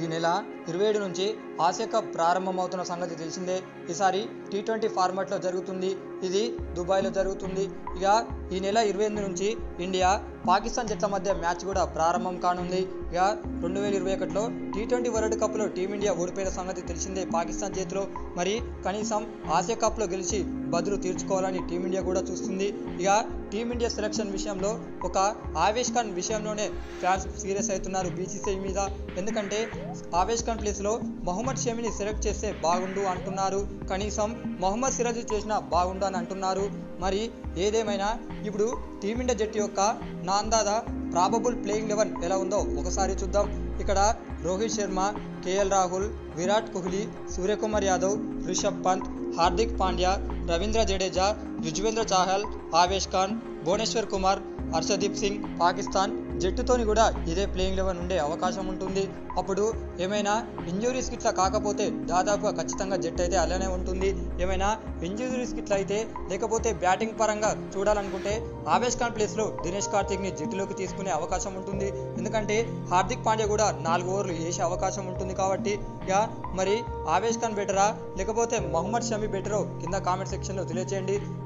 ఈ నెల ఇరవై ఏడు నుంచి ఆసియా కప్ ప్రారంభమవుతున్న సంగతి తెలిసిందే ఈసారి టీ ట్వంటీ ఫార్మాట్లో జరుగుతుంది ఇది దుబాయ్లో జరుగుతుంది ఇక ఈ నెల ఇరవై ఎనిమిది నుంచి ఇండియా పాకిస్తాన్ జట్ల మధ్య మ్యాచ్ కూడా ప్రారంభం కానుంది ఇక రెండు వేల ఇరవై ఒకటిలో టీ ట్వంటీ వరల్డ్ కప్లో టీమిండియా ఓడిపోయిన సంగతి తెలిసిందే పాకిస్తాన్ చేతిలో మరి కనీసం ఆసియా కప్లో గెలిచి బదులు తీర్చుకోవాలని టీమిండియా కూడా చూస్తుంది ఇక టీమిండియా సెలక్షన్ విషయంలో ఒక ఆవేష్ ఖాన్ విషయంలోనే ఫ్యాన్స్ సీరియస్ అవుతున్నారు బీసీసీఐ మీద ఎందుకంటే ఆవేష్ ఖాన్ ప్లేస్లో మహమ్మద్ షమీని సెలెక్ట్ చేస్తే బాగుండు అంటున్నారు కనీసం మొహమ్మద్ సిరాజ్ చేసినా బాగుండు అని అంటున్నారు మరి ఏదేమైనా ఇప్పుడు టీమిండియా జట్టు యొక్క నాందాద ప్రాబబుల్ ప్లేయింగ్ లెవెన్ ఎలా ఉందో ఒకసారి చూద్దాం ఇక్కడ రోహిత్ శర్మ కేఎల్ రాహుల్ విరాట్ కోహ్లీ సూర్యకుమార్ యాదవ్ రిషబ్ పంత్ హార్దిక్ పాండ్యా రవీంద్ర జడేజా యుజ్వేంద్ర చాహల్ ఆవేష్ ఖాన్ భువనేశ్వర్ కుమార్ హర్షదీప్ సింగ్ పాకిస్తాన్ జట్టుతోని కూడా ఇదే ప్లేయింగ్ లెవెన్ ఉండే అవకాశం ఉంటుంది అప్పుడు ఏమైనా ఇంజురీస్ ఇట్లా కాకపోతే దాదాపుగా ఖచ్చితంగా జట్టు అయితే అలానే ఉంటుంది ఏమైనా ఇంజురీస్ ఇట్లా అయితే లేకపోతే బ్యాటింగ్ పరంగా చూడాలనుకుంటే ఆవేష్ ఖాన్ ప్లేస్లో దినేష్ కార్తిక్ని జట్టులోకి తీసుకునే అవకాశం ఉంటుంది ఎందుకంటే హార్దిక్ పాండ్యా కూడా నాలుగు ఓవర్లు వేసే అవకాశం ఉంటుంది కాబట్టి ఇక మరి ఆవేష్ ఖాన్ బెటరా లేకపోతే మహమ్మద్ షమీ బెటరో కింద కామెంట్ సెక్షన్లో తెలియజేయండి